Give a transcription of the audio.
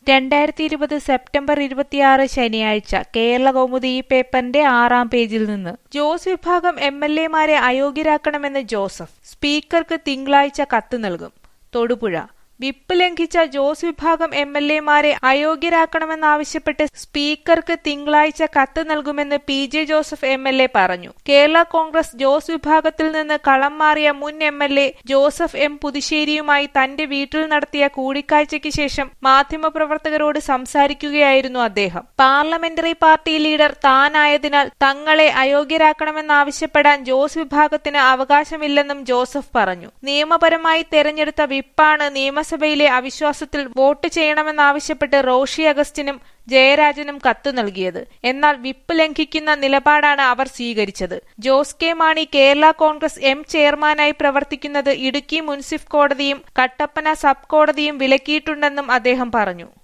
രണ്ടായിരത്തി ഇരുപത് സെപ്റ്റംബർ ഇരുപത്തിയാറ് ശനിയാഴ്ച കേരള കൗമുദി ഈ പേപ്പറിന്റെ ആറാം പേജിൽ നിന്ന് ജോസ് വിഭാഗം എം എൽ എമാരെ അയോഗ്യരാക്കണമെന്ന് ജോസഫ് സ്പീക്കർക്ക് തിങ്കളാഴ്ച കത്ത് നൽകും തൊടുപുഴ വിപ്പ് ലംഘിച്ച ജോസ് വിഭാഗം എം എൽ എമാരെ അയോഗ്യരാക്കണമെന്നാവശ്യപ്പെട്ട് സ്പീക്കർക്ക് തിങ്കളാഴ്ച കത്ത് നൽകുമെന്ന് P J Joseph M L A പറഞ്ഞു കേരള കോൺഗ്രസ് ജോസ് വിഭാഗത്തിൽ നിന്ന് കളം മാറിയ മുൻ M L A Joseph M പുതുശ്ശേരിയുമായി തന്റെ വീട്ടിൽ നടത്തിയ കൂടിക്കാഴ്ചയ്ക്ക് ശേഷം മാധ്യമപ്രവർത്തകരോട് സംസാരിക്കുകയായിരുന്നു അദ്ദേഹം പാർലമെന്ററി പാർട്ടി ലീഡർ താനായതിനാൽ തങ്ങളെ അയോഗ്യരാക്കണമെന്നാവശ്യപ്പെടാൻ ജോസ് വിഭാഗത്തിന് അവകാശമില്ലെന്നും ജോസഫ് പറഞ്ഞു നിയമപരമായി തെരഞ്ഞെടുത്ത വിപ്പാണ് നിയമസഭയിലെ അവിശ്വാസത്തിൽ വോട്ട് ചെയ്യണമെന്നാവശ്യപ്പെട്ട് റോഷി അഗസ്റ്റിനും ജയരാജനും കത്ത് നൽകിയത് എന്നാൽ വിപ്പ് ലംഘിക്കുന്ന നിലപാടാണ് അവർ സ്വീകരിച്ചത് ജോസ് കെ മാണി കേരള കോൺഗ്രസ് എം ചെയർമാനായി പ്രവർത്തിക്കുന്നത് ഇടുക്കി മുൻസിഫ് കോടതിയും കട്ടപ്പന സബ് കോടതിയും വിലക്കിയിട്ടുണ്ടെന്നും അദ്ദേഹം പറഞ്ഞു